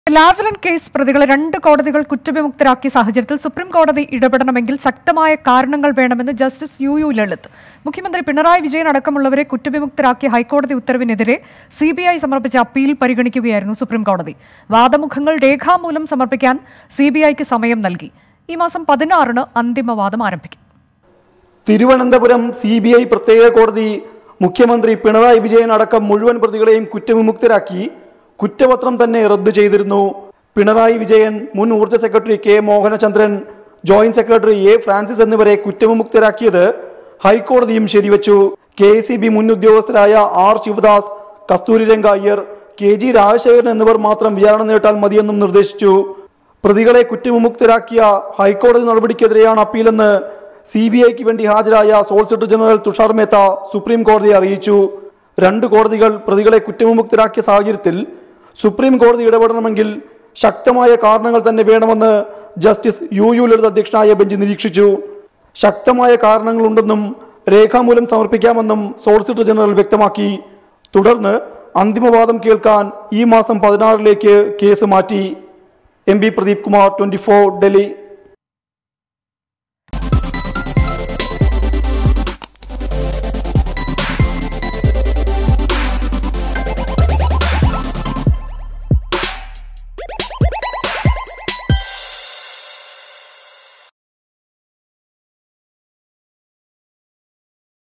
Lavalin case പ്രതികളെ രണ്ട് കോടതികൾ കുറ്റവിമുക്തരാക്കിയ സാഹചര്യത്തിൽ സുപ്രീം കോടതി ഇടപെടണമെങ്കിൽ ശക്തമായ കാരണങ്ങൾ വേണമെന്ന് ജസ്റ്റിസ് യു യു ലളിത് മുഖ്യമന്ത്രി പിണറായി വിജയൻ അടക്കമുള്ളവരെ കുറ്റവിമുക്തരാക്കിയ ഹൈക്കോടതി ഉത്തരവിനെതിരെ സി ബി ഐ സമർപ്പിച്ച അപ്പീൽ പരിഗണിക്കുകയായിരുന്നു സുപ്രീം കോടതി വാദമുഖങ്ങൾ രേഖാമൂലം സമർപ്പിക്കാൻ സി ബി ഐക്ക് സമയം നൽകി ഈ മാസം പതിനാറിന് അന്തിമവാദം ആരംഭിക്കും തിരുവനന്തപുരം സി ബി ഐ പ്രത്യേക കോടതി മുഖ്യമന്ത്രി പിണറായി വിജയൻ അടക്കം മുഴുവൻ പ്രതികളെയും കുറ്റവിമുക്തരാക്കി കുറ്റപത്രം തന്നെ റദ്ദു ചെയ്തിരുന്നു പിണറായി വിജയൻ മുൻ ഊർജ്ജ secretary K Mohanachandran joint secretary A Francis എന്നിവരെ കുറ്റവിമുക്തരാക്കിയത് ഹൈക്കോടതിയും ശരിവച്ചു കെ സി ബി മുൻ ഉദ്യോഗസ്ഥരായ R Sivadas Kasturi Ranga Iyer K G Rajasekharan എന്നിവർ മാത്രം വിചാരണ നേരിട്ടാൽ മതിയെന്നും നിർദ്ദേശിച്ചു പ്രതികളെ കുറ്റവിമുക്തരാക്കിയ ഹൈക്കോടതി നടപടിക്കെതിരെയാണ് അപ്പീലെന്ന് സി ബി ഐക്ക് വേണ്ടി ഹാജരായ solicitor general Tushar Mehta supreme കോടതിയെ അറിയിച്ചു രണ്ട് കോടതികൾ പ്രതികളെ കുറ്റവിമുക്തരാക്കിയ സാഹചര്യത്തിൽ സുപ്രീം കോടതി ഇടപെടണമെങ്കിൽ ശക്തമായ കാരണങ്ങൾ തന്നെ വേണമെന്ന് ജസ്റ്റിസ് യു യു ലളിത് അധ്യക്ഷനായ ബെഞ്ച് നിരീക്ഷിച്ചു ശക്തമായ കാരണങ്ങളുണ്ടെന്നും രേഖാമൂലം സമർപ്പിക്കാമെന്നും സോളിസിറ്റർ ജനറൽ വ്യക്തമാക്കി തുടർന്ന് അന്തിമവാദം കേൾക്കാൻ ഈ മാസം പതിനാറിലേക്ക് കേസ് മാറ്റി M P Pradeep Kumar twenty Delhi